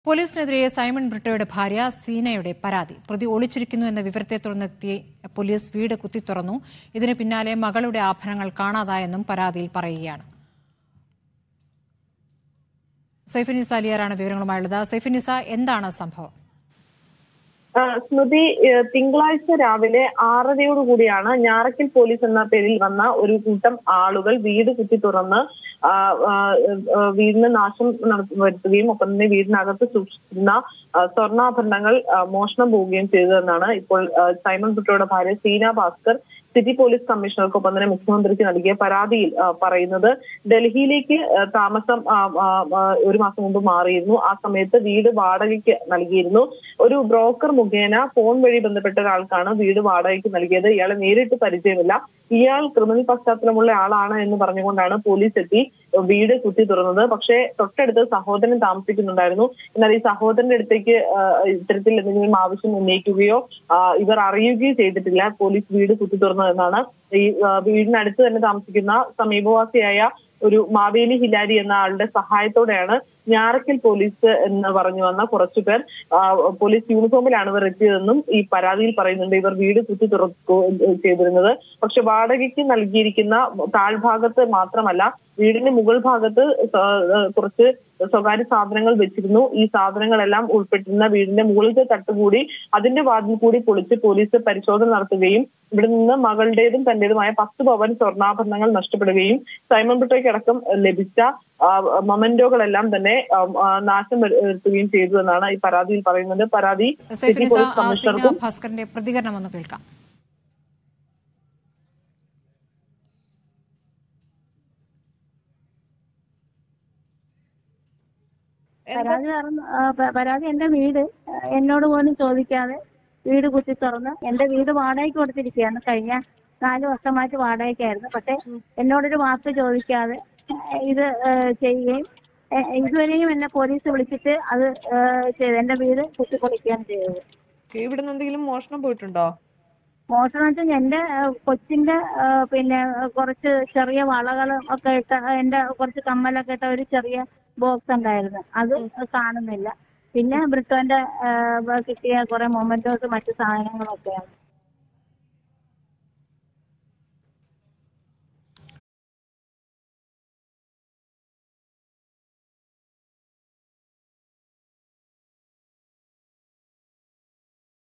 പോലീസിനെതിരെ Simon ബ്രിട്ടോയുടെ ഭാര്യ സീനയുടെ പരാതി പ്രതി ഒളിച്ചിരിക്കുന്നു എന്ന വിവരത്തെ തുടർന്നെത്തി പോലീസ് വീട് കുത്തിത്തുറന്നു ഇതിന് പിന്നാലെ മകളുടെ ആഭരണങ്ങൾ കാണാതായെന്നും പരാതിയിൽ പറയുകയാണ് സൈഫിനിസ അലിയാറാണ് വിവരങ്ങളുമായുള്ളത് സൈഫിനിസ എന്താണ് സംഭവം ആ, സ്മൃതി ഏഹ്, തിങ്കളാഴ്ച രാവിലെ ആറരയോട് കൂടിയാണ് ഞാറക്കൽ പോലീസ് എന്ന പേരിൽ വന്ന ഒരു കൂട്ടം ആളുകൾ വീട് കുത്തി തുറന്ന് ആ, ആ, ആ, വീടിന് നാശം നട- വരുത്തുകയും ഒപ്പം തന്നെ വീടിനകത്ത് സൂക്ഷിച്ചിരുന്ന ആ, സ്വർണ്ണാഭരണങ്ങൾ ആ, മോഷണം പോവുകയും ചെയ്തതെന്നാണ് ഇപ്പോൾ ആ, സൈമൺ കുട്ടിയുടെ ഭാര്യ സീന ഭാസ്കർ സിറ്റി പോലീസ് കമ്മീഷണർക്കൊപ്പം തന്നെ മുഖ്യമന്ത്രിക്ക് നൽകിയ പരാതിയിൽ ആ, പറയുന്നത് ഡൽഹിയിലേക്ക് ആ, താമസം ആ, ആ, ആ, ഒരു മാസം മുമ്പ് മാറിയിരുന്നു ആ സമയത്ത് വീട് വാടകയ്ക്ക് നൽകിയിരുന്നു ഒരു ബ്രോക്കർ മുഖേന ഫോൺ വഴി ബന്ധപ്പെട്ട ഒരാൾക്കാണ് വീട് വാടകയ്ക്ക് നൽകിയത് ഇയാളെ നേരിട്ട് പരിചയമില്ല ഇയാൾ ക്രിമിനൽ പശ്ചാത്തലമുള്ള ആളാണ് എന്ന് പറഞ്ഞുകൊണ്ടാണ് പോലീസ് എത്തി വീട് കുത്തി തുറന്നത് പക്ഷേ തൊട്ടടുത്ത് സഹോദരൻ താമസിക്കുന്നുണ്ടായിരുന്നു എന്നാൽ ഈ സഹോദരന്റെ അടുത്തേക്ക് ആ, ഇത്തരത്തിൽ എന്തെങ്കിലും ആവശ്യം ഉന്നയിക്കുകയോ ആ, ഇവർ അറിയുകയോ ചെയ്തിട്ടില്ല പോലീസ് വീട് കുത്തി തുറന്നതെന്നാണ് ഈ ആ, വീടിനടുത്ത് തന്നെ താമസിക്കുന്ന സമീപവാസിയായ ഒരു മാവേലി ഹിലാരി എന്ന ആളുടെ സഹായത്തോടെയാണ് ഞാറക്കൽ പോലീസ് എന്ന് പറഞ്ഞു വന്ന കുറച്ചുപേർ ആ, പോലീസ് യൂണിഫോമിലാണ് ഇവർ എത്തിയതെന്നും ഈ പരാതിയിൽ പറയുന്നുണ്ട് ഇവർ വീട് കുത്തി തുറക്കുക ചെയ്തിരുന്നത് പക്ഷെ വാടകയ്ക്ക് നൽകിയിരിക്കുന്ന താഴ്ഭാഗത്ത് മാത്രമല്ല വീടിന്റെ മുകൾ ഭാഗത്ത് സ- കുറച്ച് സ്വകാര്യ സാധനങ്ങൾ വെച്ചിരുന്നു ഈ സാധനങ്ങളെല്ലാം ഉൾപ്പെട്ടിരുന്ന വീടിന്റെ മുകളിലത്തെ തട്ടുകൂടി അതിന്റെ വാതിൽ കൂടി പൊളിച്ച് പോലീസ് പരിശോധന നടത്തുകയും ഇവിടെ നിന്ന് മകളുടേതും തന്റേതുമായ പത്ത് പവൻ സ്വർണ്ണാഭരണങ്ങൾ നഷ്ടപ്പെടുകയും സൈമൺ ബ്രിട്ടോയ്ക്ക് അടക്കം ലഭിച്ച ആ, മൊമെന്റോകളെല്ലാം തന്നെ ആ, ആ, നാശം വരുത്തുകയും ചെയ്തു എന്നാണ് ഈ പരാതിയിൽ പറയുന്നത് പരാതി സിറ്റി സൈഫിനിസ പോലീസ് ആ, സീന കമ്മീഷണർക്കും ഭാസ്കറിന്റെ പ്രതികരണം ഒന്ന് കേൾക്കാം പരാതി പറഞ്ഞു ആ, പ- പരാതി എന്റെ വീട് ആ, എന്നോട് പോലും ചോദിക്കാതെ വീട് കുത്തി തുറന്ന് എന്റെ വീട് വാടകയ്ക്ക് കൊടുത്തിരിക്കുകയാണ് കഴിഞ്ഞ നാല് വർഷമായിട്ട് വാടകയ്ക്കായിരുന്നു പക്ഷെ എന്നോടൊരു വാക്ക് ചോദിക്കാതെ ആ, ഇത് ആ, ചെയ്യുകയും ആ, ഇതുവരെയും എന്നെ പോലീസ് വിളിച്ചിട്ട് അത് ആ, ചെയ്തു എന്റെ വീട് കുത്തിപ്പൊളിക്കുകയാണ് ചെയ്തത് ഇവിടുന്ന് എന്തെങ്കിലും മോഷണം പോയിട്ടുണ്ടോ മോഷണം വെച്ചാൽ എന്റെ ആ, കൊച്ചിന്റെ ആ, പിന്നെ ആ, കുറച്ച് ചെറിയ വളകളും ഒക്കെ ഇട്ട എന്റെ കുറച്ച് കമ്മലൊക്കെ ഇട്ട ഒരു ചെറിയ ബോക്സ് ഉണ്ടായിരുന്നു അത് കാണുന്നില്ല പിന്നെ ബ്രിട്ടോന്റെ ആ, കിട്ടിയ കുറെ മൊമെന്റോസ് മറ്റു സാധനങ്ങളൊക്കെയാണ്